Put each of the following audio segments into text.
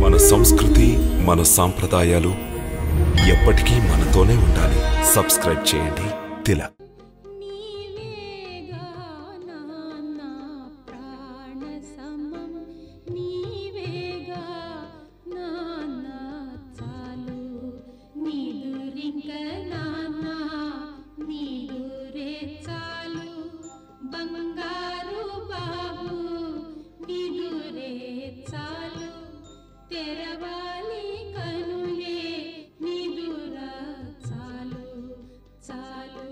మన సంస్కృతి మన సాంప్రదాయాలు ఎప్పటికీ మనతోనే ఉండాలి సబ్స్క్రైబ్ చేయండి తిలక్ నీవేగా నా ప్రాణ సమం నీవేగా నా చాలు నీదురింక నాన్న నీదురే చాలు బంగారు బాబు నీదురే చాలు తెరవాలి కనులే నిదురా చాలు చాలు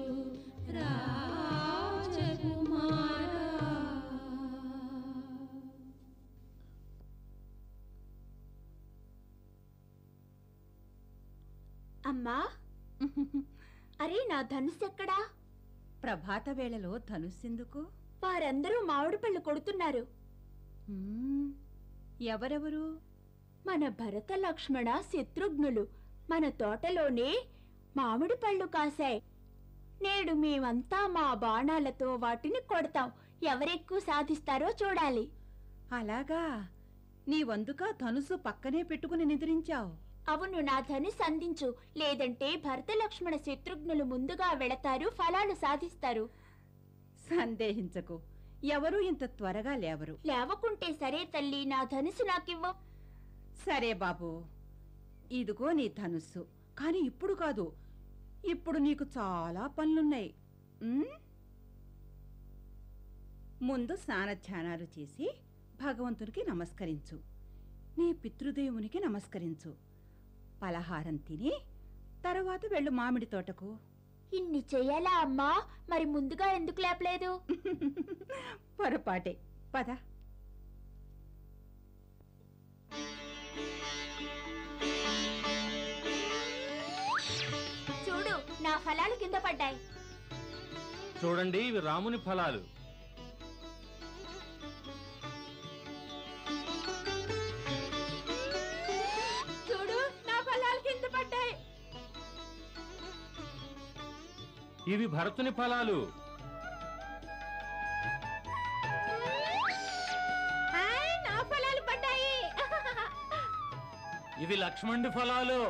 రాజకుమారా అమ్మా అరే నా ధనుసు ఎక్కడా ప్రభాత వేళలో ధనుస్సెందుకు వారందరూ మామిడి పళ్ళు కొడుతున్నారు మ్మ్. ఎవరెవరు మన భరత లక్ష్మణ శత్రుఘ్నులు మన తోటలోనే మామిడి పళ్ళు కాశాయి నేడు మేమంతా మా బాణాలతో వాటిని కొడతాం ఎవరెక్కువ సాధిస్తారో చూడాలి అలాగా నీ వందుక ధనుసు పక్కనే పెట్టుకుని నిద్రించావు అవును నా ధనుసు అందించు లేదంటే భరత లక్ష్మణ శత్రుఘ్నులు ముందుగా వెళతారు ఫలాలు సాధిస్తారు సందేహించకు ఎవరు ఇంత త్వరగా లేవరు లేవకుంటే సరే తల్లి నా ధనుసు నాకివ్వ సరే బాబు ఇదిగో నీ ధనుస్సు కాని ఇప్పుడు కాదు ఇప్పుడు నీకు చాలా పనులున్నాయి మ్మ్? ముందు స్నానధ్యానాలు చేసి భగవంతునికి నమస్కరించు నీ పితృదేవునికి నమస్కరించు పలహారం తిని తర్వాత వెళ్ళు మామిడి తోటకు ఇన్ని చెయ్యాలా అమ్మా మరి ముందుగా ఎందుకు లేపలేదు పొరపాటే పద చూడు నా ఫలాలు కింద పడ్డాయి చూడండి ఇవి రాముని ఫలాలు చూడు నా ఫలాలు కింద పడ్డాయి ఇవి భరతుని ఫలాలు హాయ్, నా ఫలాలు పడ్డాయి ఇవి లక్ష్మణుడి ఫలాలు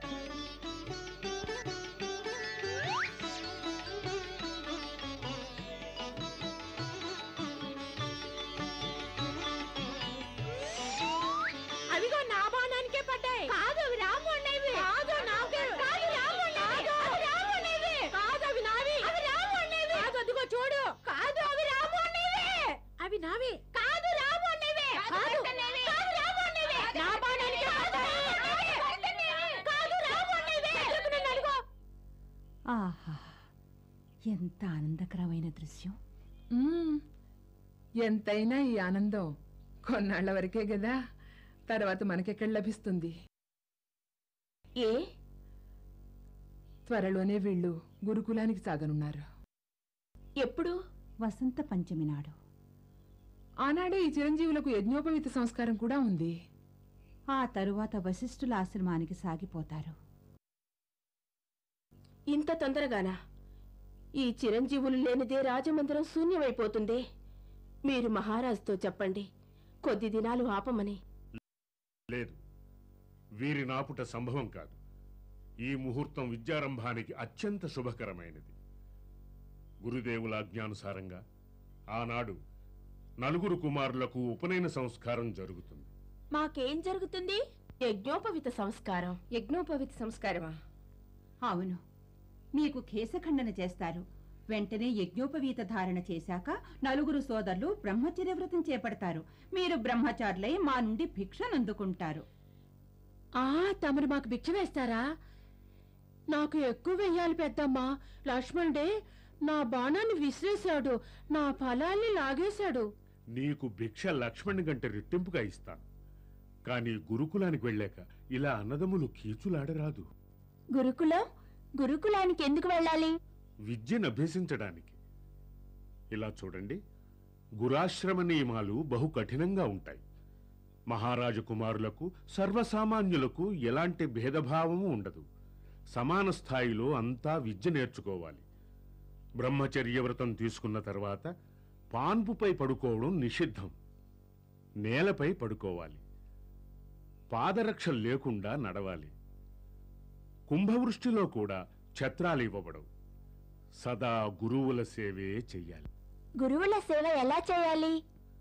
అవిగో నా బాణానికే పడ్డాయి కాదు అవి రాముండేవి కాదు నాకే కాదు రాముండేవి అవి రాముండేవి కాదు అవి నావి అవి రాముండేవి కాదు అదిగో చూడు కాదు అవి రాముండేవి అవి నావి కాదు రాముండేవి కాదు కాదు రాముండేవి నా బాణానికే పడ్డాయి కాదు రాముండేవి నన్ను అడుగు ఆహా ఎంత ఆనందకరమైన దృశ్యం మ్మ్. ఎంతైనా ఈ ఆనందం కొన్నాళ్ల వరకే కదా తర్వాత మనకెక్కడ లభిస్తుంది ఏ త్వరలోనే వీళ్ళు గురుకులానికి సాగనున్నారు ఎప్పుడు వసంత పంచమి నాడు ఆనాడే ఈ చిరంజీవులకు యజ్ఞోపవీత సంస్కారం కూడా ఉంది ఆ తరువాత వశిష్ఠుల ఆశ్రమానికి సాగిపోతారు ఇంత తొందరగానా ఈ చిరంజీవులు లేనిదే రాజమందిరం శూన్యమైపోతుంది మీరు మహారాజుతో చెప్పండి కొద్ది దినాలు ఆపమని లేదు వీరి నాపుట సంభవం కాదు ఈ ముహూర్తం విద్యారంభానికి అత్యంత శుభకరమైనది గురుదేవుల ఆజ్ఞానుసారంగా ఆనాడు నలుగురు కుమారులకు ఉపనయన సంస్కారం జరుగుతుంది మాకేం జరుగుతుంది యజ్ఞోపవిత సంస్కారం యజ్ఞోపవిత సంస్కారమా అవును మీకు కేశఖండన చేస్తారు వెంటనే యజ్ఞోపవీత ధారణ చేశాక నలుగురు సోదరులు బ్రహ్మచర్య వ్రతం చేపడతారు మీరు బ్రహ్మచారులై మా నుండి భిక్షనందుకుంటారు ఆ తమరు మాకు భిక్ష వేస్తారా నాకు ఎక్కువ వెయ్యాలి పెద్దమ్మా లక్ష్మణుడే నా బాణాన్ని విసిరేశాడు నా ఫలాల్ని లాగేశాడు నీకు భిక్ష లక్ష్మణి కంటే రెట్టింపుగా ఇస్తాను కానీ గురుకులానికి వెళ్ళాక ఇలా అన్నదమ్ములు కీచులాడరాదు గురుకులం గురుకులానికి ఎందుకు వెళ్ళాలి విద్యను అభ్యసించడానికి ఇలా చూడండి గురాశ్రమ నియమాలు బహు కఠినంగా ఉంటాయి మహారాజు కుమారులకు సర్వసామాన్యులకు ఎలాంటి భేదభావము ఉండదు సమాన స్థాయిలో అంతా విద్య నేర్చుకోవాలి బ్రహ్మచర్య వ్రతం తీసుకున్న తర్వాత పాన్పుపై పడుకోవడం నిషిద్ధం నేలపై పడుకోవాలి పాదరక్షలు లేకుండా నడవాలి కుంభవృష్టిలో కూడా ఛత్రాలు ఇవ్వబడవు సదా గురువుల సేవే చెయ్యాలి గురువుల సేవ ఎలా చేయాలి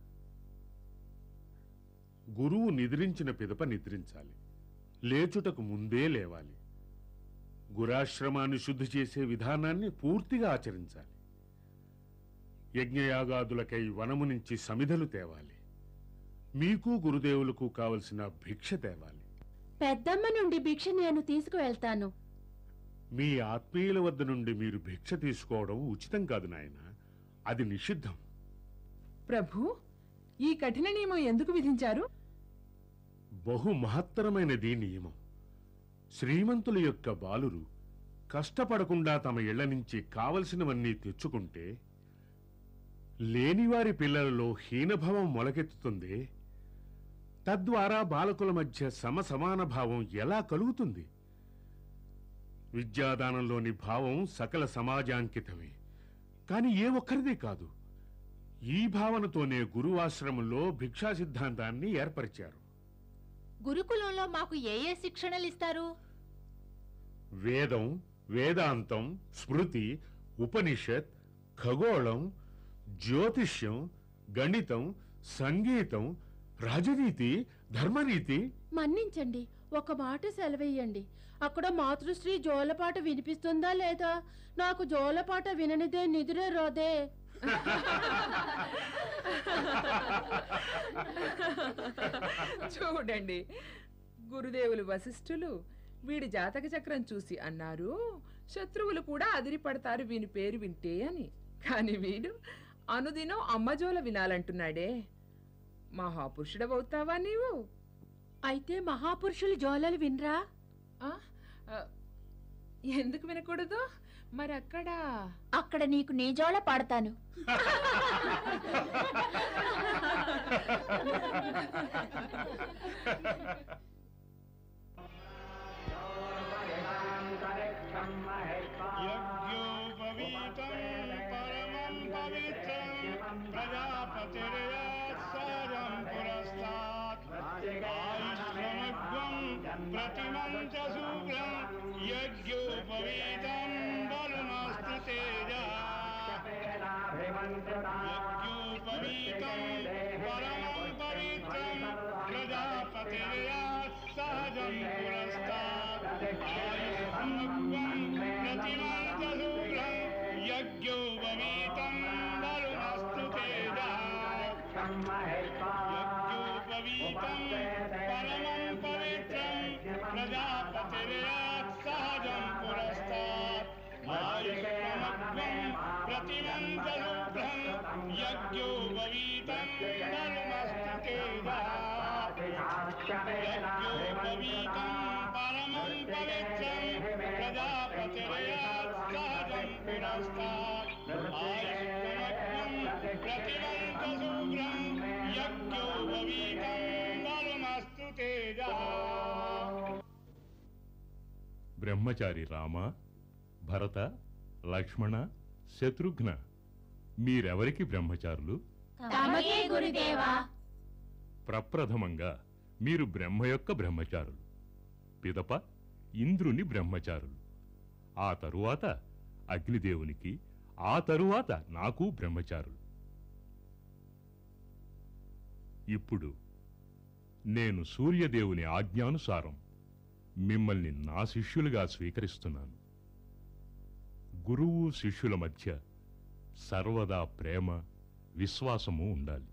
గురువు నిద్రించిన పిదప నిద్రించాలి లేచుటకు ముందే లేవాలి గురాశ్రమాన్ని శుద్ధి చేసే విధానాన్ని పూర్తిగా ఆచరించాలి యజ్ఞయాగాదులకై వనము నుంచి సమిధలు తేవాలి మీకు గురుదేవులకు కావలసిన భిక్ష తేవాలి పెద్దమ్మ నుండి భిక్ష నేను తీసుకువెళ్తాను మీ ఆత్మీయుల వద్ద నుండి మీరు భిక్ష తీసుకోవడం ఉచితం కాదు నాయన అది నిషిద్ధం ప్రభు ఈ కఠిన నియమం ఎందుకు విధించారు బహు మహత్తరమైనది నియమం శ్రీమంతుల యొక్క బాలురు కష్టపడకుండా తమ ఇళ్ల నుంచి కావలసినవన్నీ తెచ్చుకుంటే లేనివారి పిల్లలలో హీనభావం మొలకెత్తుతుంది తద్వారా బాలకుల మధ్య సమసమాన భావం ఎలా కలుగుతుంది విద్యాదానంలోని భావం సకల సమాజాంకితమే కాని ఏ ఒక్కరిది కాదు ఈ భావనతోనే గురువాశ్రమంలో భిక్షా సిద్ధాంతాన్ని ఏర్పరిచారు గురుకులంలో మాకు ఏ ఏ శిక్షణలు ఇస్తారు వేదం వేదాంతం స్మృతి ఉపనిషత్ ఖగోళం జ్యోతిష్యం గణితం సంగీతం రాజనీతి ధర్మనీతి మన్నించండి ఒక మాట సెలవేయండి అక్కడ మాతృశ్రీ జోలపాట వినిపిస్తుందా లేదా నాకు జోలపాట విననిదే నిదురే రాదే చూడండి గురుదేవులు వశిష్ఠులు వీడి జాతక చక్రం చూసి అన్నారు శత్రువులు కూడా అదిరిపడతారు వీని పేరు వింటే అని కాని వీడు అనుదినం అమ్మజోల వినాలంటున్నాడే మహాపురుషుడవవుతావా నీవు అయితే మహాపురుషులు జోలలు వినరా ఆ? ఆ, ఎందుకు వినకూడదు మరి అక్కడ అక్కడ నీకు నీ జోల పాడతాను యజ్ఞోపవీతం పరమం పవిత్రం ప్రజాపతిర్యాసారం పురస్తాత్ ఆయుష్మగ్వం ప్రతిమం చ శూగ్రం యజ్ఞోపవీతం బలుమస్తు తేజ యజ్ఞోపవీతం పరమం పవిత్రం ప్రజాపతిర్యాసారం పురస్తాత్ ఆయుష్మగ్వం ప్రతిమం చ శూగ్రం యజ్ఞోపవీతం బలుమస్తు తేజ యజ్ఞోపవీతం పరమం పవిత్రం ప్రజాపతిర్యాత్ సహజం పురస్తాత్ ఆయుష్మగ్వం ప్రతిమం జలుభ్రం యజ్ఞోపవీతం బలుమస్తు తేజ యజ్ఞోపవీతం పరమం పవిత్రం ప్రజాపతిర్యాత్ సహజం పురస్తాత్ ఆయుష్మగ్వం ప్రతిమం జలుభ్రం యజ్ఞోపవీతం బలుమస్తు తేజ బ్రహ్మచారి రామ భరత లక్ష్మణ శత్రుఘ్న మీరెవరికి బ్రహ్మచారులు తమకే గురుదేవా ప్రప్రథమంగా మీరు బ్రహ్మ యొక్క బ్రహ్మచారులు పిదప ఇంద్రుని బ్రహ్మచారులు ఆ తరువాత అగ్నిదేవునికి ఆ తరువాత నాకు బ్రహ్మచారులు ఇప్పుడు నేను సూర్యదేవుని ఆజ్ఞానుసారం మిమ్మల్ని నా శిష్యులుగా స్వీకరిస్తున్నాను గురువు శిష్యుల మధ్య సర్వదా ప్రేమ విశ్వాసము ఉండాలి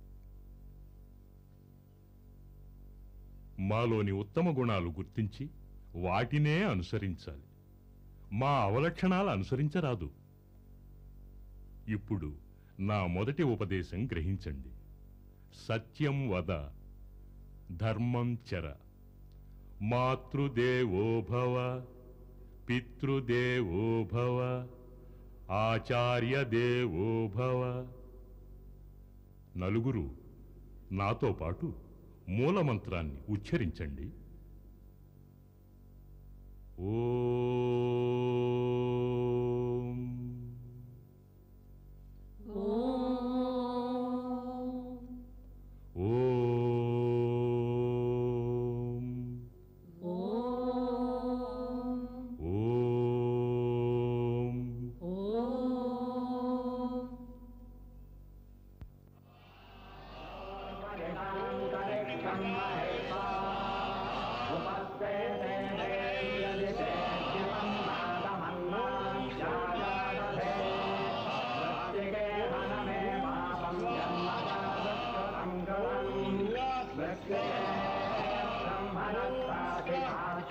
మాలోని ఉత్తమ గుణాలు గుర్తించి వాటినే అనుసరించాలి మా అవలక్షణాలు అనుసరించరాదు ఇప్పుడు నా మొదటి ఉపదేశం గ్రహించండి సత్యం వద ధర్మం చర మాతృదేవో భవ పితృదేవో భవ ఆచార్య దేవో భవ నలుగురు నాతో పాటు మూలమంత్రాన్ని ఉచ్చరించండి ఓం ఓం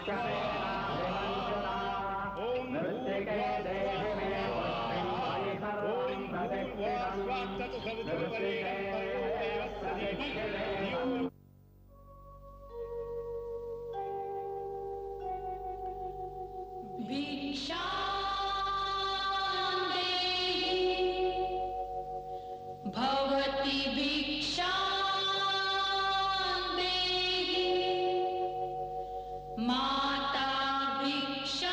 ఓం भवति भिक्षा माता भिक्षा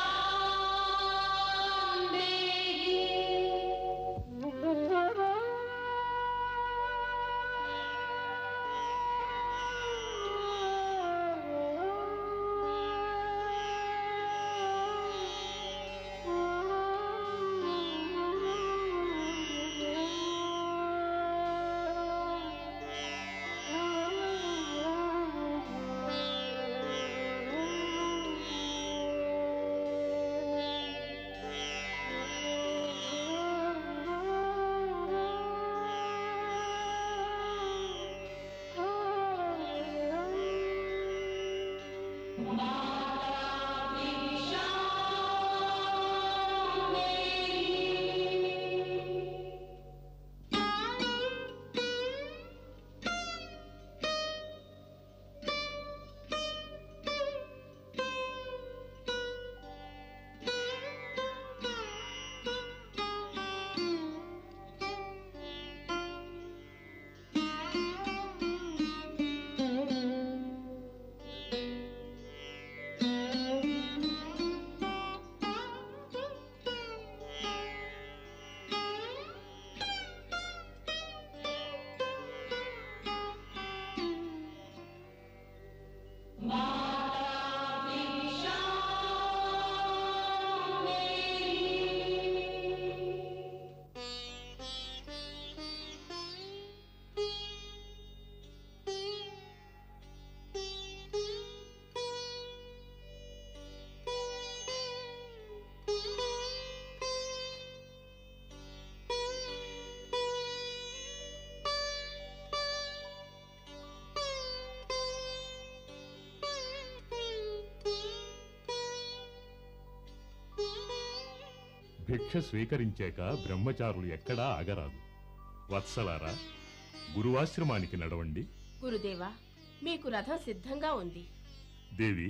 భిక్ష స్వీకరించాక బ్రహ్మచారులు ఎక్కడా ఆగరాదు వత్సలారా గురువాశ్రమానికి నడవండి గురుదేవా మీకు రథం సిద్ధంగా ఉంది దేవి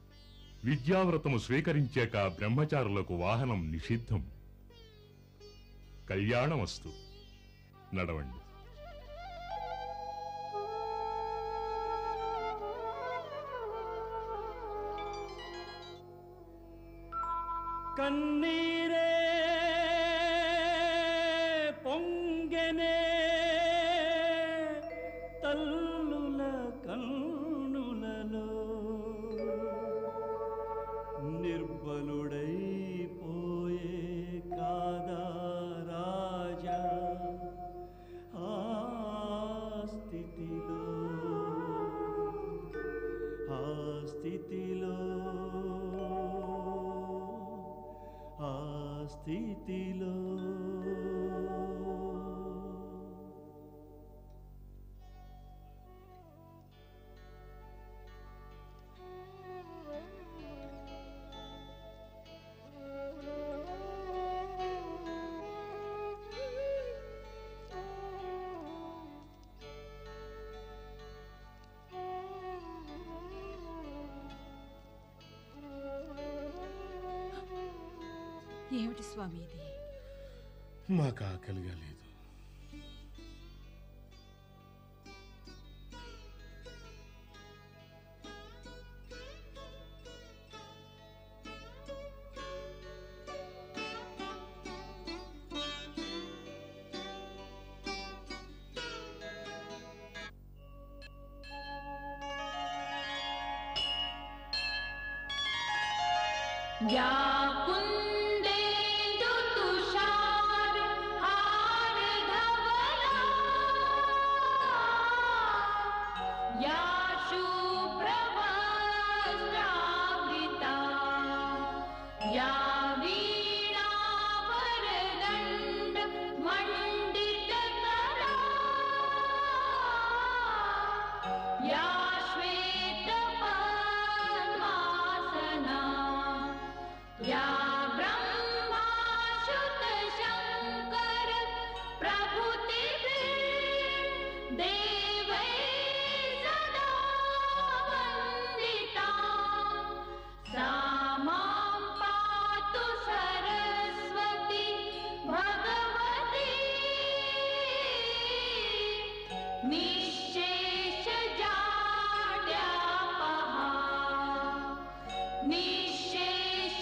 విద్యావ్రతము స్వీకరించాక బ్రహ్మచారులకు వాహనం నిషిద్ధం కళ్యాణమస్తు నడవండి కన్నీరే పొంగెనే తల్లుల కన్నులలో నిర్బలుడైపోయే కాదా రాజా ఆ స్థితిలో ఆ స్థితిలో ఆ స్థితిలో ఏమిటి స్వామి ఇది మాకు ఆకలిగా లేదు या कुन्देन्दु तुषार हार धवला या शुभ्रवस्त्रावृता या वीणा वरदण्ड मण्डितकरा या श्वेतपद्मासन निशेष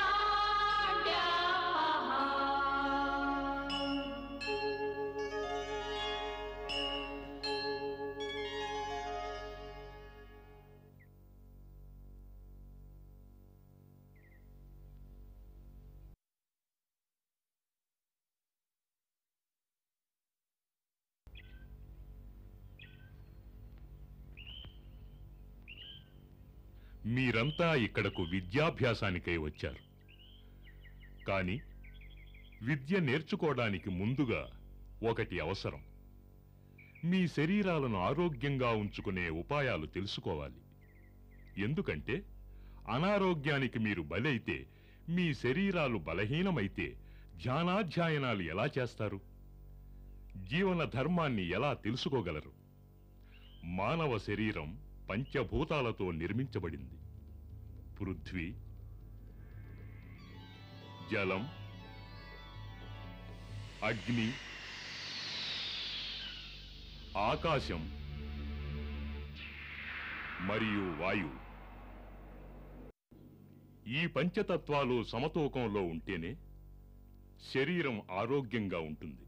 మీరంతా ఇక్కడకు విద్యాభ్యాసానికై వచ్చారు కాని విద్య నేర్చుకోవడానికి ముందుగా ఒకటి అవసరం మీ శరీరాలను ఆరోగ్యంగా ఉంచుకునే ఉపాయాలు తెలుసుకోవాలి ఎందుకంటే అనారోగ్యానికి మీరు బలైతే మీ శరీరాలు బలహీనమైతే ధ్యానాధ్యాయనాలు ఎలా చేస్తారు జీవన ధర్మాన్ని ఎలా తెలుసుకోగలరు మానవ శరీరం పంచభూతాలతో నిర్మించబడింది పృథ్వీ జలం అగ్ని ఆకాశం మరియు వాయువు ఈ పంచతత్వాలు సమతూకంలో ఉంటేనే శరీరం ఆరోగ్యంగా ఉంటుంది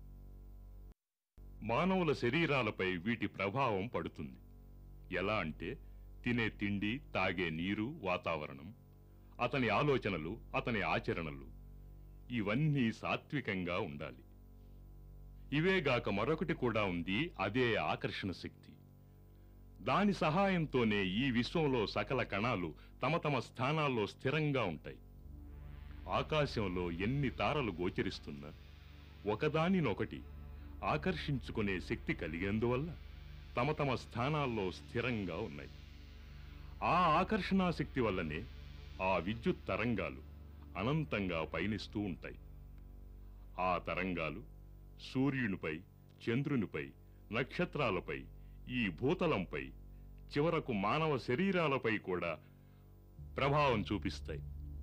మానవుల శరీరాలపై వీటి ప్రభావం పడుతుంది ఎలా అంటే తినే తిండి తాగే నీరు వాతావరణం అతని ఆలోచనలు అతని ఆచరణలు ఇవన్నీ సాత్వికంగా ఉండాలి ఇవేగాక మరొకటి కూడా ఉంది అదే ఆకర్షణ శక్తి దాని సహాయంతోనే ఈ విశ్వంలో సకల కణాలు తమ తమ స్థానాల్లో స్థిరంగా ఉంటాయి ఆకాశంలో ఎన్ని తారలు గోచరిస్తున్నా ఒకదానినొకటి ఆకర్షించుకునే శక్తి కలిగేందువల్ల తమ తమ స్థానాల్లో స్థిరంగా ఉన్నాయి ఆ ఆకర్షణా శక్తి వల్లనే ఆ విద్యుత్ తరంగాలు అనంతంగా పయనిస్తూ ఉంటాయి ఆ తరంగాలు సూర్యునిపై చంద్రునిపై నక్షత్రాలపై ఈ భూతలంపై చివరకు మానవ శరీరాలపై కూడా ప్రభావం చూపిస్తాయి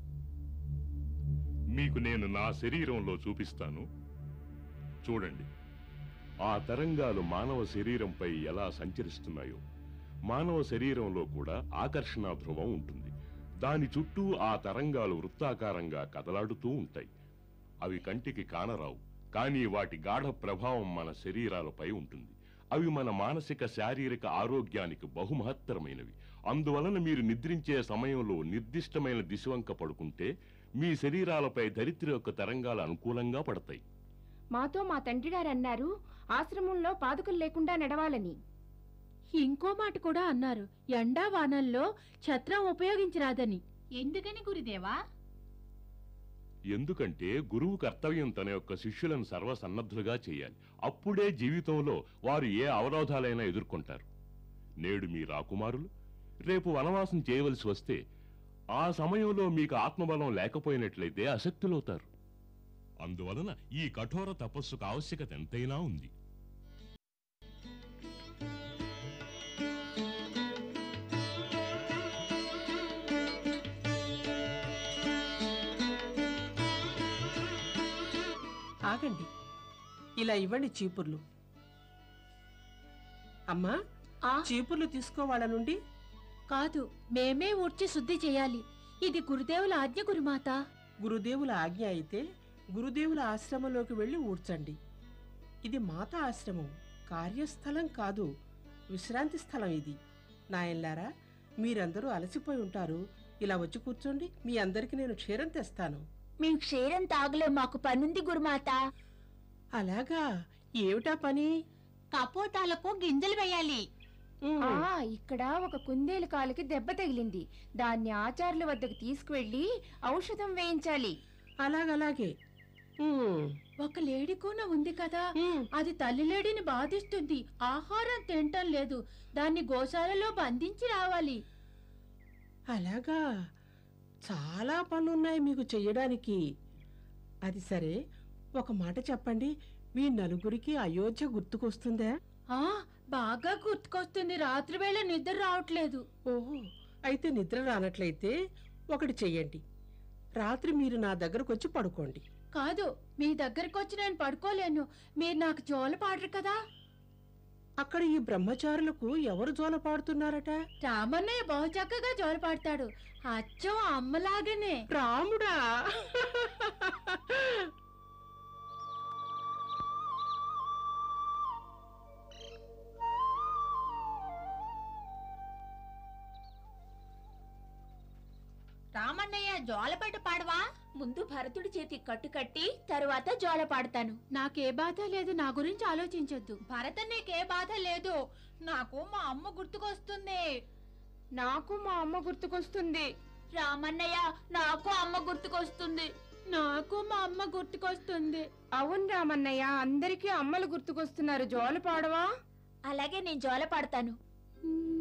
మీకు నేను నా శరీరంలో చూపిస్తాను చూడండి ఆ తరంగాలు మానవ శరీరంపై ఎలా సంచరిస్తున్నాయో మానవ శరీరంలో కూడా ఆకర్షణ ధ్రువం ఉంటుంది దాని చుట్టూ ఆ తరంగాలు వృత్తాకారంగా కదలాడుతూ ఉంటాయి అవి కంటికి కానరావు కానీ వాటి గాఢ ప్రభావం మన శరీరాలపై ఉంటుంది అవి మన మానసిక శారీరక ఆరోగ్యానికి బహుమహత్తరమైనవి అందువలన మీరు నిద్రించే సమయంలో నిర్దిష్టమైన దిశవంక పడుకుంటే మీ శరీరాలపై దరిద్ర యొక్క తరంగాలు అనుకూలంగా పడతాయి మాతో మా తండ్రి గారు అన్నారు ఆశ్రమంలో పాదుకలు లేకుండా నడవాలని ఇంకో మాట కూడా అన్నారు ఎండా వానల్లో ఛత్రం ఉపయోగించరాదని ఎందుకని గురుదేవా ఎందుకంటే గురువు కర్తవ్యం తన యొక్క శిష్యులను సర్వసన్నద్ధులుగా చేయాలి అప్పుడే జీవితంలో వారు ఏ అవరోధాలైనా ఎదుర్కొంటారు నేడు మీ రాకుమారులు రేపు వనవాసం చేయవలసి వస్తే ఆ సమయంలో మీకు ఆత్మబలం లేకపోయినట్లయితే అశక్తులవుతారు అందువలన ఈ కఠోర తపస్సుకు ఆవశ్యకత ఎంతైనా ఉంది ఆగండి ఇలా ఇవ్వండి చీపుర్లు అమ్మా చీపుర్లు తీసుకో వాళ్ళ నుండి కాదు మేమే ఊడ్చి శుద్ధి చేయాలి ఇది గురుదేవుల ఆజ్ఞ గురుమాత గురుదేవుల ఆజ్ఞ అయితే గురుదేవుల ఆశ్రమంలోకి వెళ్ళి ఊడ్చండి ఇది మాత ఆశ్రమం కార్యస్థలం కాదు విశ్రాంతి స్థలం ఇది నాయన్లారా మీరందరూ అలసిపోయి ఉంటారు ఇలా వచ్చి కూర్చోండి మీ అందరికి నేను క్షీరం తెస్తాను మేము క్షీరం తాగలేం మాకు పనుంది గురుమాత అలాగా ఏమిటా పని కపోతాలకు గింజలు వేయాలి ఆ ఇక్కడ ఒక కుందేలు కాలుకి దెబ్బ తగిలింది దాన్ని ఆచార్యుల వద్దకు తీసుకువెళ్ళి ఔషధం వేయించాలి అలాగలాగే ఒక లేడి కూన ఉంది కదా అది తల్లి లేడిని బాధిస్తుంది ఆహారం తినటం లేదు దాన్ని గోశాలలో బంధించి రావాలి అలాగా చాలా పనులున్నాయి మీకు చెయ్యడానికి అది సరే ఒక మాట చెప్పండి మీ నలుగురికి అయోధ్య గుర్తుకొస్తుందా ఆ బాగా గుర్తుకొస్తుంది రాత్రి వేళ నిద్ర రావట్లేదు ఓహో అయితే నిద్ర రానట్లయితే ఒకటి చెయ్యండి రాత్రి మీరు నా దగ్గరకు వచ్చి పడుకోండి కాదు మీ దగ్గరకు వచ్చి నేను పడుకోలేను మీరు నాకు జోల పాడరు కదా అక్కడ ఈ బ్రహ్మచారులకు ఎవరు జోల పాడుతున్నారట రామన్నయ్య బహు చక్కగా జోలు పాడతాడు అచ్చం అమ్మలాగనే రాముడా రామన్నయ్య జోలపాట పాడవా ముందు భరతుడి చేతి కట్టు కట్టి తరువాత జోల పాడతాను నాకే బాధ లేదు నా గురించి ఆలోచించొద్దు భరత నీకే బాధ లేదు నాకు మా అమ్మ గుర్తుకొస్తుంది నాకు మా అమ్మ గుర్తుకొస్తుంది రామన్నయ్య నాకు అమ్మ గుర్తుకొస్తుంది నాకు మా అమ్మ గుర్తుకొస్తుంది అవును రామన్నయ్య అందరికీ అమ్మలు గుర్తుకొస్తున్నారు జోల పాడవా అలాగే నేను జోల పాడతాను మ్మ్.